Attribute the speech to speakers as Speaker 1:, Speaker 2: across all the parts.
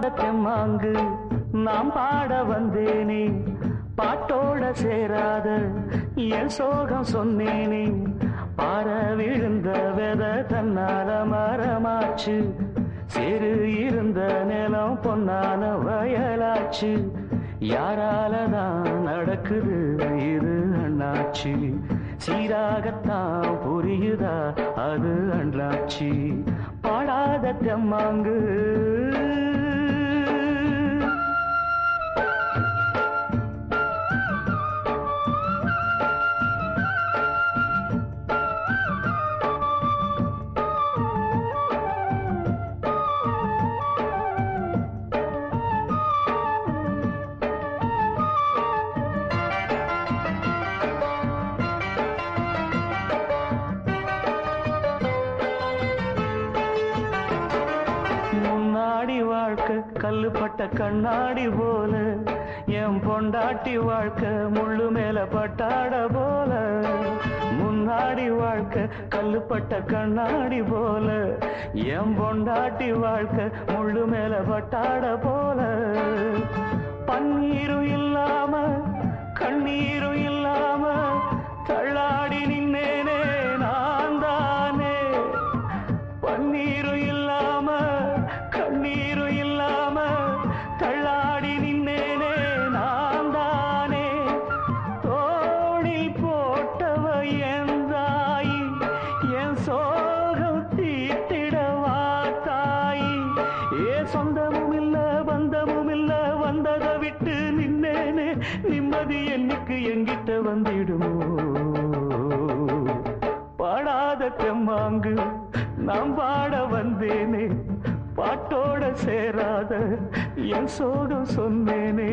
Speaker 1: பாடாத தெம்மாங்கு நாம் பாட வந்தேனே பாட்டோட சேராத என் சோகம் சொன்னேனே பார விழுந்த வெத தன்னால மரமாச்சு சிறு இருந்த நிலம் பொன்னான வயலாச்சு யாரால தான் நடக்குது இது அண்ணாச்சி சீராகத்தான் புரியுதா அது அண்ணாச்சி பாடாத தெம்மாங்கு முன்னாடி வாழ்க்கை கல்லுப்பட்ட கண்ணாடி போல என் பொண்டாட்டி வாழ்க்கை முள்ளு மேல பட்டாட போல முன்னாடி வாழ்க்கை கல்லுப்பட்ட கண்ணாடி போல என் பொண்டாட்டி வாழ்க்கை முள்ளு மேல பட்டாட போல பன்னீரும் இல்லாம கண்ணீரும் இல்லாம தள்ளாடி நின்னேனே நான் தானே பன்னீரும் இல்லாம கண்ணீரும் இல்லாம தள்ளாடி நின்னேனே நான் தானே தோளில் போட்டவ என் தாயி என் சோகம் தீட்டிடவா தாயி ஏ சொந்தமும் இல்ல பந்தமும் இல்ல வந்ததை விட்டு நின்னேனே நிம்மதி என்னைக்கு எங்கிட்ட வந்திடுமோ பாடாத தெம்மாங்கு நாம் பாட வந்தேனே பாட்டோட சேராத என் சோகம் சொன்னேனே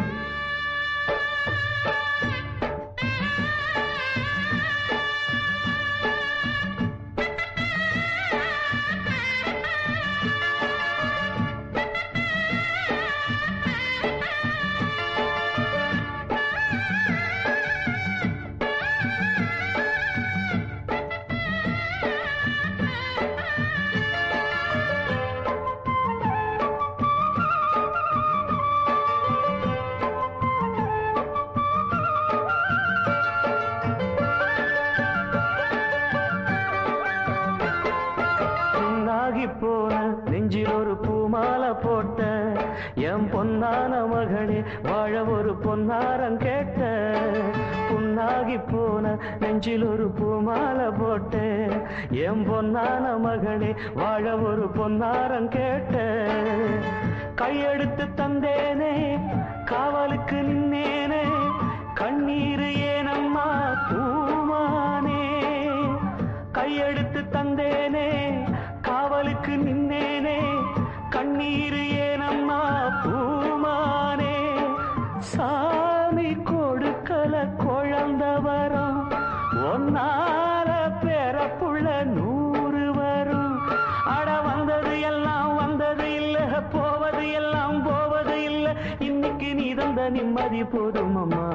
Speaker 1: புண்ணாகி போன நெஞ்சில் ஒரு பூமாலை போட்ட என் பொன்னான மகனே வாழ ஒரு பொன்னாரம் கேட்ட புண்ணாகி போன நெஞ்சில் ஒரு பூமாலை போட்ட என் பொன்னான மகனே வாழ ஒரு பொன்னாரம் கேட்ட கையெடுத்து தந்தேனே காவலுக்கு நின்னேனே கண்ணீர் ஏனம்மா பூமானே கையெடுத்து தந்தேனே காவலுக்கு நின்னேனே கண்ணீர் ஏனம்மா பூமானே சாமி கொடுக்கல குழந்த வரும் ஒன்னால பிறப்புள்ள நூறு வரும் அட வந்தது எல்லாம் வந்தது இல்ல போவது எல்லாம் போவது இல்ல இன்னைக்கு நீ தந்த நிம்மதி போதும் அம்மா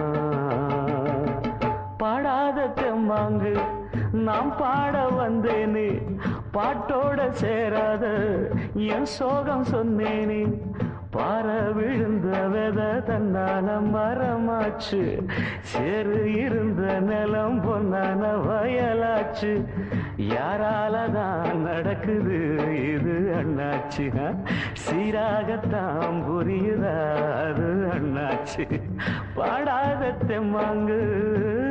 Speaker 1: பாடாத தெம்மாங்கு நாம் பாட வந்தேனே பாட்டோட சேராத என் சோகம் சொன்னேனே பார விழுந்த வெத தன்னால மரமாச்சு சேரு இருந்த நிலம் பொன்னான வயலாச்சு யாரால தான் நடக்குது இது அண்ணாச்சு ஆ? சீராகத்தான் புரியுதா அது அண்ணாச்சு பாடாத தெம்மாங்கு